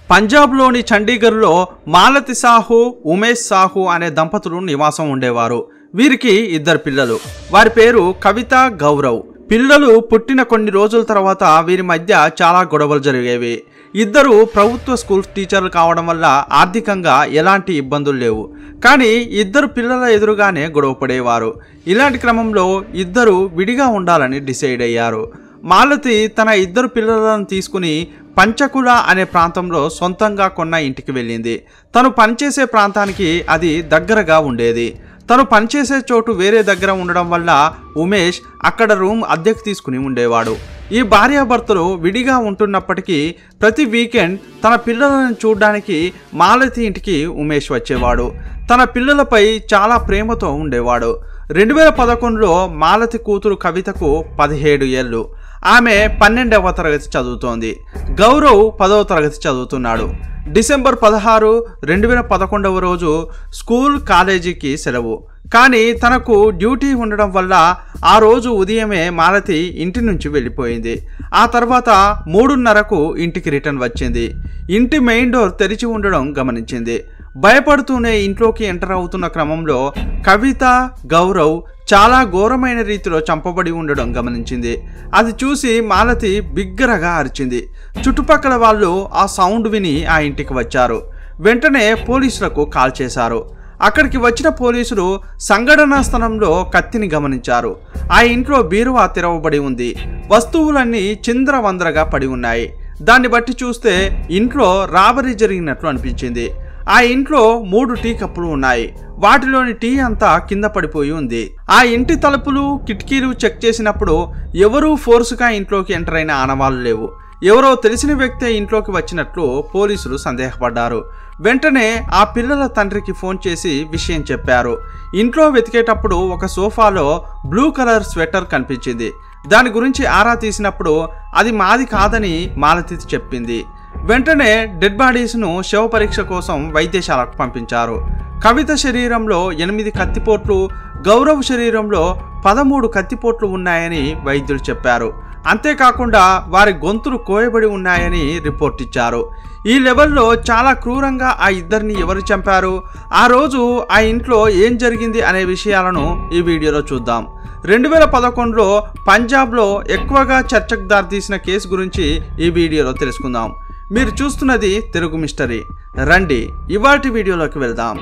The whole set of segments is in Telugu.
పంజాబ్లోని చండీగఢ్లో మాలతి సాహు ఉమేష్ సాహు అనే దంపతులు నివాసం ఉండేవారు వీరికి ఇద్దరు పిల్లలు వారి పేరు కవిత గౌరవ్ పిల్లలు పుట్టిన కొన్ని రోజుల తర్వాత వీరి మధ్య చాలా గొడవలు జరిగేవి ఇద్దరు ప్రభుత్వ స్కూల్ టీచర్లు కావడం వల్ల ఆర్థికంగా ఎలాంటి ఇబ్బందులు లేవు కానీ ఇద్దరు పిల్లల ఎదురుగానే గొడవ పడేవారు ఇలాంటి క్రమంలో ఇద్దరు విడిగా ఉండాలని డిసైడ్ అయ్యారు మాలతి తన ఇద్దరు పిల్లలను తీసుకుని పంచకుల అనే ప్రాంతంలో సొంతంగా కొన్న ఇంటికి వెళ్ళింది తను పనిచేసే ప్రాంతానికి అది దగ్గరగా ఉండేది తను పనిచేసే చోటు వేరే దగ్గర ఉండడం వల్ల ఉమేష్ అక్కడ రూమ్ అద్దెకు తీసుకుని ఉండేవాడు ఈ భార్యాభర్తలు విడిగా ఉంటున్నప్పటికీ ప్రతి వీకెండ్ తన పిల్లలను చూడడానికి మాలతి ఇంటికి ఉమేష్ వచ్చేవాడు తన పిల్లలపై చాలా ప్రేమతో ఉండేవాడు రెండు వేల పదకొండులో మాలతి కూతురు కవితకు పదిహేడు ఏళ్ళు ఆమె పన్నెండవ తరగతి చదువుతోంది గౌరవ్ పదవ తరగతి చదువుతున్నాడు డిసెంబర్ పదహారు రెండు వేల పదకొండవ రోజు స్కూల్ కాలేజీకి సెలవు కానీ తనకు డ్యూటీ ఉండడం వల్ల ఆ రోజు ఉదయమే మాలతి ఇంటి నుంచి వెళ్ళిపోయింది ఆ తర్వాత మూడున్నరకు ఇంటికి రిటర్న్ వచ్చింది ఇంటి మెయిన్ డోర్ తెరిచి ఉండడం గమనించింది భయపడుతూనే ఇంట్లోకి ఎంటర్ అవుతున్న క్రమంలో కవిత గౌరవ్ చాలా ఘోరమైన రీతిలో చంపబడి ఉండడం గమనించింది అది చూసి మాలతి బిగ్గరగా అరిచింది చుట్టుపక్కల వాళ్ళు ఆ సౌండ్ విని ఆ ఇంటికి వచ్చారు వెంటనే పోలీసులకు కాల్ చేశారు అక్కడికి వచ్చిన పోలీసులు సంఘటనా స్థలంలో కత్తిని గమనించారు ఆ ఇంట్లో బీరువా తెరవబడి ఉంది వస్తువులన్నీ చింద్రవందరగా పడి ఉన్నాయి దాన్ని బట్టి చూస్తే ఇంట్లో రాబరీ జరిగినట్లు అనిపించింది ఆ ఇంట్లో మూడు టీ కప్పులు ఉన్నాయి వాటిలోని టీ అంతా కింద పడిపోయి ఉంది ఆ ఇంటి తలుపులు కిటికీలు చెక్ చేసినప్పుడు ఎవరూ ఫోర్సుగా ఇంట్లోకి ఎంటర్ అయిన ఆనవాళ్ళు లేవు ఎవరో తెలిసిన వ్యక్తే ఇంట్లోకి వచ్చినట్లు పోలీసులు సందేహపడ్డారు వెంటనే ఆ పిల్లల తండ్రికి ఫోన్ చేసి విషయం చెప్పారు ఇంట్లో వెతికేటప్పుడు ఒక సోఫాలో బ్లూ కలర్ స్వెటర్ కనిపించింది దాని గురించి ఆరా తీసినప్పుడు అది మాది కాదని మాలతి చెప్పింది వెంటనే డెడ్ బాడీస్ను శవ పరీక్ష కోసం వైద్యశాలకు పంపించారు కవిత శరీరంలో ఎనిమిది కత్తిపోట్లు గౌరవ్ శరీరంలో పదమూడు కత్తిపోట్లు ఉన్నాయని వైద్యులు చెప్పారు అంతేకాకుండా వారి గొంతులు కోయబడి ఉన్నాయని రిపోర్ట్ ఇచ్చారు ఈ లెవెల్లో చాలా క్రూరంగా ఆ ఇద్దరిని ఎవరు చంపారు ఆ రోజు ఆ ఇంట్లో ఏం జరిగింది అనే విషయాలను ఈ వీడియోలో చూద్దాం రెండు వేల పదకొండులో పంజాబ్లో ఎక్కువగా చర్చకు దారితీసిన కేసు గురించి ఈ వీడియోలో తెలుసుకుందాం మీరు చూస్తున్నది తెలుగు మిస్టరీ రండి ఇవాటి వీడియోలోకి వెళ్దాం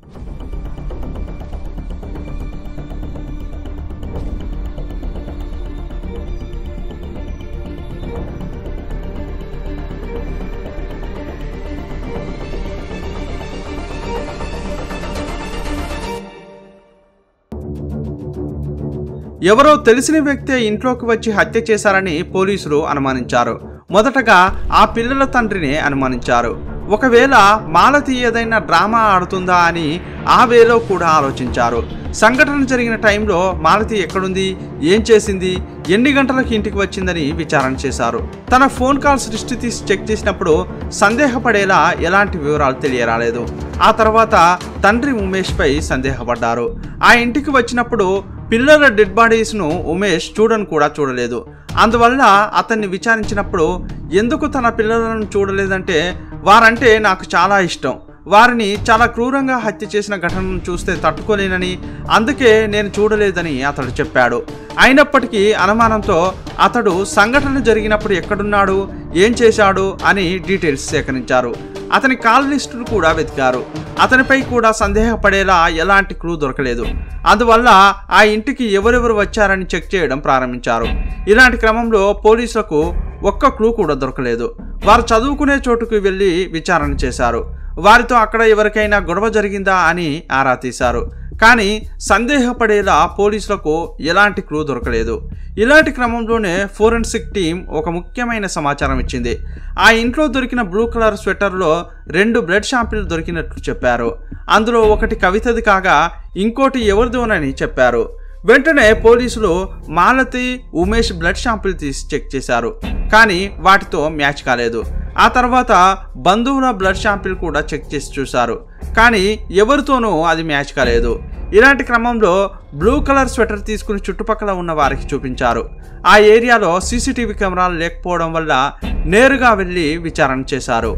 ఎవరో తెలిసిన వ్యక్తే ఇంట్లోకి వచ్చి హత్య చేశారని పోలీసులు అనుమానించారు మొదటగా ఆ పిల్లల తండ్రిని అనుమానించారు ఒకవేళ మాలతి ఏదైనా డ్రామా ఆడుతుందా అని ఆ వేలో కూడా ఆలోచించారు సంఘటన జరిగిన టైంలో మాలతి ఎక్కడుంది ఏం చేసింది ఎన్ని గంటలకు ఇంటికి వచ్చిందని విచారణ చేశారు తన ఫోన్ కాల్స్ లిస్ట్ తీసి చెక్ చేసినప్పుడు సందేహపడేలా ఎలాంటి వివరాలు తెలియరాలేదు ఆ తర్వాత తండ్రి ఉమేష్పై సందేహపడ్డారు ఆ ఇంటికి వచ్చినప్పుడు పిల్లల డెడ్ బాడీస్ను ఉమేష్ చూడను కూడా చూడలేదు అందువల్ల అతన్ని విచారించినప్పుడు ఎందుకు తన పిల్లలను చూడలేదంటే వారంటే నాకు చాలా ఇష్టం వారిని చాలా క్రూరంగా హత్య చేసిన ఘటనను చూస్తే తట్టుకోలేనని అందుకే నేను చూడలేదని అతడు చెప్పాడు అయినప్పటికీ అనుమానంతో అతడు సంఘటన జరిగినప్పుడు ఎక్కడున్నాడు ఏం చేశాడు అని డీటెయిల్స్ సేకరించారు అతని కాల్ లిస్టులు కూడా వెతికారు అతనిపై కూడా సందేహపడేలా ఎలాంటి క్లూ దొరకలేదు అందువల్ల ఆ ఇంటికి ఎవరెవరు వచ్చారని చెక్ చేయడం ప్రారంభించారు ఇలాంటి క్రమంలో పోలీసులకు ఒక్క క్లూ కూడా దొరకలేదు వారు చదువుకునే చోటుకు వెళ్ళి విచారణ చేశారు వారితో అక్కడ ఎవరికైనా గొడవ జరిగిందా అని ఆరా తీశారు కానీ సందేహపడేలా పోలీసులకు ఎలాంటి క్లూ దొరకలేదు ఇలాంటి క్రమంలోనే ఫోరెన్సిక్ టీం ఒక ముఖ్యమైన సమాచారం ఇచ్చింది ఆ ఇంట్లో దొరికిన బ్లూ కలర్ స్వెటర్లో రెండు బ్లడ్ షాంపిల్ దొరికినట్లు చెప్పారు అందులో ఒకటి కవితది కాగా ఇంకోటి ఎవరిదోనని చెప్పారు వెంటనే పోలీసులు మాలతి ఉమేష్ బ్లడ్ షాంపిల్ తీసి చెక్ చేశారు కానీ వాటితో మ్యాచ్ కాలేదు ఆ తర్వాత బంధువుల బ్లడ్ షాంపిల్ కూడా చెక్ చేసి చూశారు కానీ ఎవరితోనూ అది మ్యాచ్ కాలేదు ఇలాంటి క్రమంలో బ్లూ కలర్ స్వెటర్ తీసుకుని చుట్టుపక్కల ఉన్న వారికి చూపించారు ఆ ఏరియాలో సీసీటీవీ కెమెరాలు లేకపోవడం వల్ల నేరుగా వెళ్ళి విచారణ చేశారు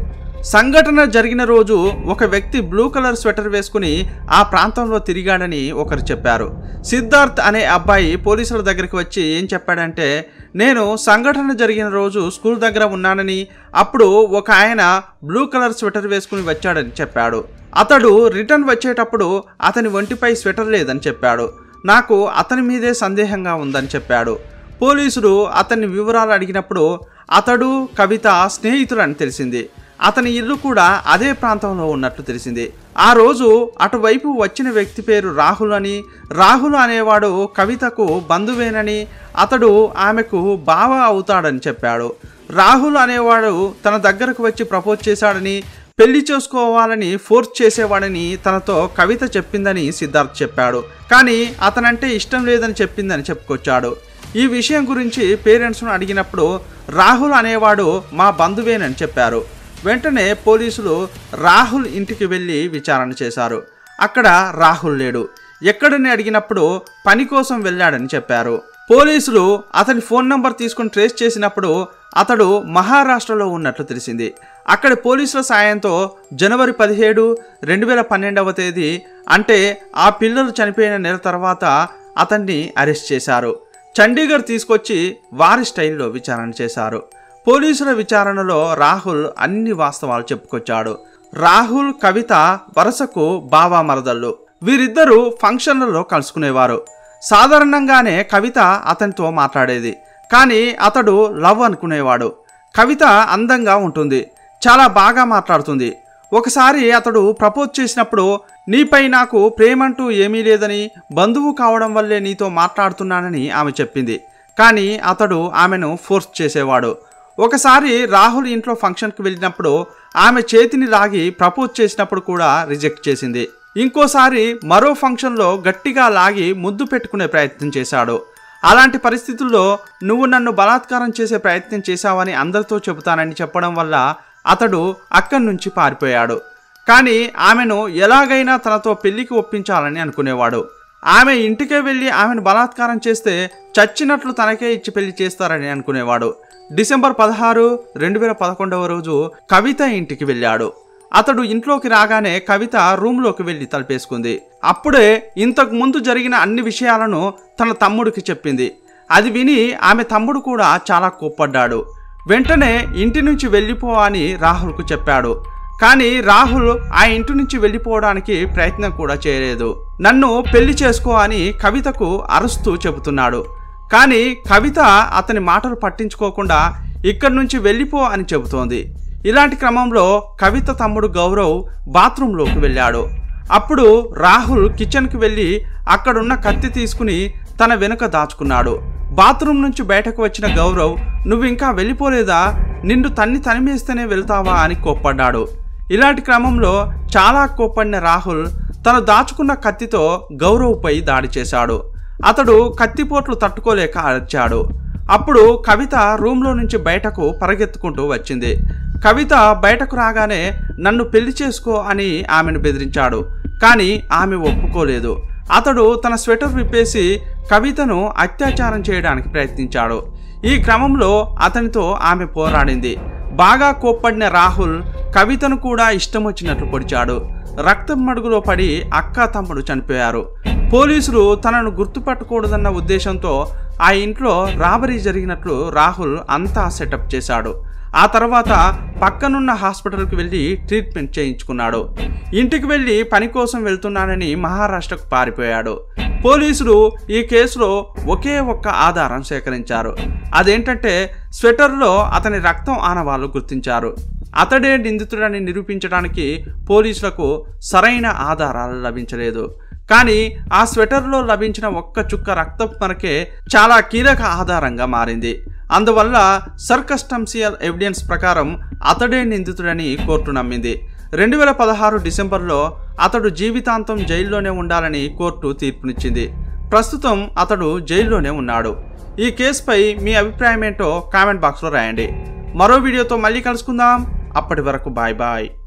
సంఘటన జరిగిన రోజు ఒక వ్యక్తి బ్లూ కలర్ స్వెటర్ వేసుకుని ఆ ప్రాంతంలో తిరిగాడని ఒకరు చెప్పారు సిద్ధార్థ్ అనే అబ్బాయి పోలీసుల దగ్గరికి వచ్చి ఏం చెప్పాడంటే నేను సంఘటన జరిగిన రోజు స్కూల్ దగ్గర ఉన్నానని అప్పుడు ఒక ఆయన బ్లూ కలర్ స్వెటర్ వేసుకుని వచ్చాడని చెప్పాడు అతడు రిటర్న్ వచ్చేటప్పుడు అతని ఒంటిపై స్వెటర్ లేదని చెప్పాడు నాకు అతని మీదే సందేహంగా ఉందని చెప్పాడు పోలీసులు అతన్ని వివరాలు అడిగినప్పుడు అతడు కవిత స్నేహితులని తెలిసింది అతని ఇల్లు కూడా అదే ప్రాంతంలో ఉన్నట్లు తెలిసింది ఆ రోజు అటువైపు వచ్చిన వ్యక్తి పేరు రాహుల్ అని రాహుల్ అనేవాడు కవితకు బంధువేనని అతడు ఆమెకు బావ అవుతాడని చెప్పాడు రాహుల్ అనేవాడు తన దగ్గరకు వచ్చి ప్రపోజ్ చేశాడని పెళ్లి చేసుకోవాలని ఫోర్స్ చేసేవాడని తనతో కవిత చెప్పిందని సిద్ధార్థ్ చెప్పాడు కానీ అతనంటే ఇష్టం లేదని చెప్పిందని చెప్పుకొచ్చాడు ఈ విషయం గురించి పేరెంట్స్ను అడిగినప్పుడు రాహుల్ అనేవాడు మా బంధువేనని చెప్పారు వెంటనే పోలీసులు రాహుల్ ఇంటికి వెళ్ళి విచారణ చేశారు అక్కడ రాహుల్ లేడు ఎక్కడని అడిగినప్పుడు పని కోసం వెళ్ళాడని చెప్పారు పోలీసులు అతని ఫోన్ నంబర్ తీసుకుని ట్రేస్ చేసినప్పుడు అతడు మహారాష్ట్రలో ఉన్నట్లు తెలిసింది అక్కడి పోలీసుల సాయంతో జనవరి పదిహేడు రెండు వేల పన్నెండవ తేదీ అంటే ఆ పిల్లలు చనిపోయిన నెల తర్వాత అతన్ని అరెస్ట్ చేశారు చండీగఢ్ తీసుకొచ్చి వారి స్టైల్లో విచారణ చేశారు పోలీసుల విచారణలో రాహుల్ అన్ని వాస్తవాలు చెప్పుకొచ్చాడు రాహుల్ కవిత వరుసకు బావా మరదళ్ళు వీరిద్దరూ ఫంక్షన్లలో కలుసుకునేవారు సాధారణంగానే కవిత అతనితో మాట్లాడేది కానీ అతడు లవ్ అనుకునేవాడు కవిత అందంగా ఉంటుంది చాలా బాగా మాట్లాడుతుంది ఒకసారి అతడు ప్రపోజ్ చేసినప్పుడు నీపై నాకు ప్రేమంటూ ఏమీ లేదని బంధువు కావడం వల్లే నీతో మాట్లాడుతున్నానని ఆమె చెప్పింది కానీ అతడు ఆమెను ఫోర్స్ చేసేవాడు ఒకసారి రాహుల్ ఇంట్లో ఫంక్షన్కి వెళ్ళినప్పుడు ఆమె చేతిని లాగి ప్రపోజ్ చేసినప్పుడు కూడా రిజెక్ట్ చేసింది ఇంకోసారి మరో ఫంక్షన్లో గట్టిగా లాగి ముద్దు పెట్టుకునే ప్రయత్నం చేశాడు అలాంటి పరిస్థితుల్లో నువ్వు నన్ను బలాత్కారం చేసే ప్రయత్నం చేశావని అందరితో చెబుతానని చెప్పడం వల్ల అతడు అక్కడి నుంచి పారిపోయాడు కానీ ఆమెను ఎలాగైనా తనతో పెళ్లికి ఒప్పించాలని అనుకునేవాడు ఆమె ఇంటికే వెళ్ళి ఆమెను బలాత్కారం చేస్తే చచ్చినట్లు తనకే ఇచ్చి పెళ్లి చేస్తారని అనుకునేవాడు డిసెంబర్ పదహారు రెండు వేల పదకొండవ రోజు కవిత ఇంటికి వెళ్ళాడు అతడు ఇంట్లోకి రాగానే కవిత రూమ్లోకి వెళ్ళి తలుపేసుకుంది అప్పుడే ఇంతకు ముందు జరిగిన అన్ని విషయాలను తన తమ్ముడికి చెప్పింది అది విని ఆమె తమ్ముడు కూడా చాలా కోప్పడ్డాడు వెంటనే ఇంటి నుంచి వెళ్ళిపో అని రాహుల్కు చెప్పాడు కానీ రాహుల్ ఆ ఇంటి నుంచి వెళ్ళిపోవడానికి ప్రయత్నం కూడా చేయలేదు నన్ను పెళ్లి చేసుకో అని కవితకు అరుస్తూ చెబుతున్నాడు కానీ కవిత అతని మాటలు పట్టించుకోకుండా ఇక్కడి నుంచి వెళ్ళిపో అని చెబుతోంది ఇలాంటి క్రమంలో కవిత తమ్ముడు గౌరవ్ బాత్రూంలోకి వెళ్ళాడు అప్పుడు రాహుల్ కిచెన్కి వెళ్ళి అక్కడున్న కత్తి తీసుకుని తన వెనుక దాచుకున్నాడు బాత్రూమ్ నుంచి బయటకు వచ్చిన గౌరవ్ నువ్వు ఇంకా వెళ్ళిపోలేదా నిన్ను తన్ని తనిమేస్తేనే వెళ్తావా అని కోప్పడ్డాడు ఇలాంటి క్రమంలో చాలా కోప్పడిన రాహుల్ తను దాచుకున్న కత్తితో గౌరవ్పై దాడి చేశాడు అతడు కత్తిపోట్లు తట్టుకోలేక అరిచాడు అప్పుడు కవిత రూమ్లో నుంచి బయటకు పరిగెత్తుకుంటూ వచ్చింది కవిత బయటకు రాగానే నన్ను పెళ్లి చేసుకో అని ఆమెను బెదిరించాడు కానీ ఆమె ఒప్పుకోలేదు అతడు తన స్వెటర్ విప్పేసి కవితను అత్యాచారం చేయడానికి ప్రయత్నించాడు ఈ క్రమంలో అతనితో ఆమె పోరాడింది బాగా కోప్పడిన రాహుల్ కవితను కూడా ఇష్టం వచ్చినట్లు పొడిచాడు రక్తం మడుగులో పడి అక్క తమ్ముడు చనిపోయారు పోలీసులు తనను గుర్తుపట్టకూడదన్న ఉద్దేశంతో ఆ ఇంట్లో రాబరీ జరిగినట్లు రాహుల్ అంతా సెటప్ చేశాడు ఆ తర్వాత పక్కనున్న హాస్పిటల్కి వెళ్ళి ట్రీట్మెంట్ చేయించుకున్నాడు ఇంటికి వెళ్ళి పని కోసం వెళ్తున్నానని మహారాష్ట్రకు పారిపోయాడు పోలీసులు ఈ కేసులో ఒకే ఒక్క ఆధారం సేకరించారు అదేంటంటే స్వెటర్లో అతని రక్తం ఆనవాళ్ళు గుర్తించారు అతడే నిందితుడని నిరూపించడానికి పోలీసులకు సరైన ఆధారాలు లభించలేదు కానీ ఆ స్వెటర్లో లభించిన ఒక్క చుక్క రక్తం మనకే చాలా కీలక ఆధారంగా మారింది అందువల్ల సర్కస్టంసియల్ ఎవిడెన్స్ ప్రకారం అతడే నిందితుడని కోర్టు నమ్మింది రెండు వేల పదహారు డిసెంబర్లో అతడు జీవితాంతం జైల్లోనే ఉండాలని కోర్టు తీర్పునిచ్చింది ప్రస్తుతం అతడు జైల్లోనే ఉన్నాడు ఈ కేసుపై మీ అభిప్రాయం ఏంటో కామెంట్ బాక్స్లో రాయండి మరో వీడియోతో మళ్ళీ కలుసుకుందాం అప్పటి వరకు బాయ్ బాయ్